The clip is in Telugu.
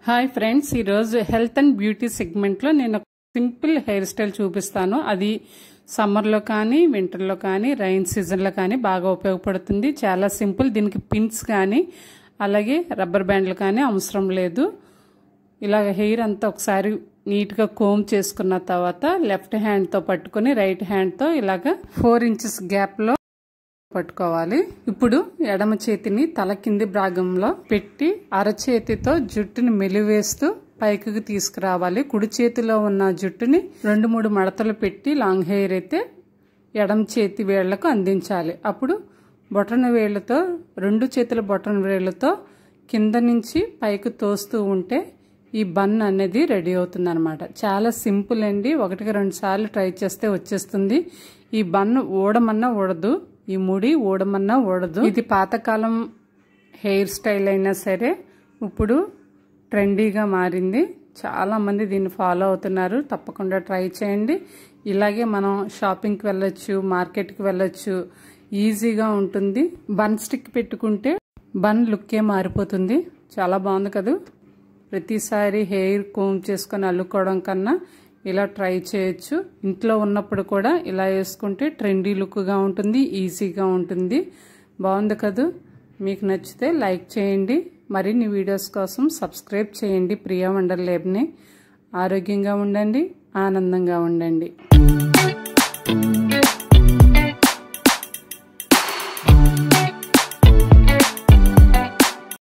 హాయ్ ఫ్రెండ్స్ ఈరోజు హెల్త్ అండ్ బ్యూటీ సెగ్మెంట్లో నేను ఒక సింపుల్ హెయిర్ స్టైల్ చూపిస్తాను అది సమ్మర్లో కానీ వింటర్లో కానీ రైన్ సీజన్లో కానీ బాగా ఉపయోగపడుతుంది చాలా సింపుల్ దీనికి పిన్స్ కానీ అలాగే రబ్బర్ బ్యాండ్లు కానీ అవసరం లేదు ఇలాగ హెయిర్ అంతా ఒకసారి నీట్గా కోమ్ చేసుకున్న తర్వాత లెఫ్ట్ హ్యాండ్తో పట్టుకొని రైట్ హ్యాండ్తో ఇలాగ ఫోర్ ఇంచెస్ గ్యాప్లో పట్టుకోవాలి ఇప్పుడు ఎడమ చేతిని తల కింది భాగంలో పెట్టి అరచేతితో జుట్టుని మెలివేస్తూ పైకి తీసుకురావాలి కుడి చేతిలో ఉన్న జుట్టుని రెండు మూడు మడతలు పెట్టి లాంగ్ హెయిర్ అయితే ఎడమ చేతి వేళ్లకు అందించాలి అప్పుడు బొటన వేళ్లతో రెండు చేతుల బొటన వేళ్లతో కింద నుంచి పైకి తోస్తూ ఉంటే ఈ బన్ అనేది రెడీ అవుతుంది అనమాట చాలా సింపుల్ అండి ఒకటికి రెండు సార్లు ట్రై చేస్తే వచ్చేస్తుంది ఈ బన్ ఊడమన్నా ఊడదు ఈ ముడి ఊడమన్నా ఊడదు ఇది పాతకాలం హెయిర్ స్టైల్ అయినా సరే ఇప్పుడు ట్రెండీగా మారింది చాలా మంది దీన్ని ఫాలో అవుతున్నారు తప్పకుండా ట్రై చేయండి ఇలాగే మనం షాపింగ్కి వెళ్ళొచ్చు మార్కెట్కి వెళ్ళొచ్చు ఈజీగా ఉంటుంది బన్ స్టిక్ పెట్టుకుంటే బన్ లుక్కే మారిపోతుంది చాలా బాగుంది కదా ప్రతిసారి హెయిర్ కోమ్ చేసుకొని అల్లుకోవడం కన్నా ఇలా ట్రై చేయొచ్చు ఇంట్లో ఉన్నప్పుడు కూడా ఇలా వేసుకుంటే ట్రెండీ లుక్గా ఉంటుంది ఈజీగా ఉంటుంది బాగుంది కదా మీకు నచ్చితే లైక్ చేయండి మరిన్ని వీడియోస్ కోసం సబ్స్క్రైబ్ చేయండి ప్రియా వండర్ లేబ్ని ఆరోగ్యంగా ఉండండి ఆనందంగా ఉండండి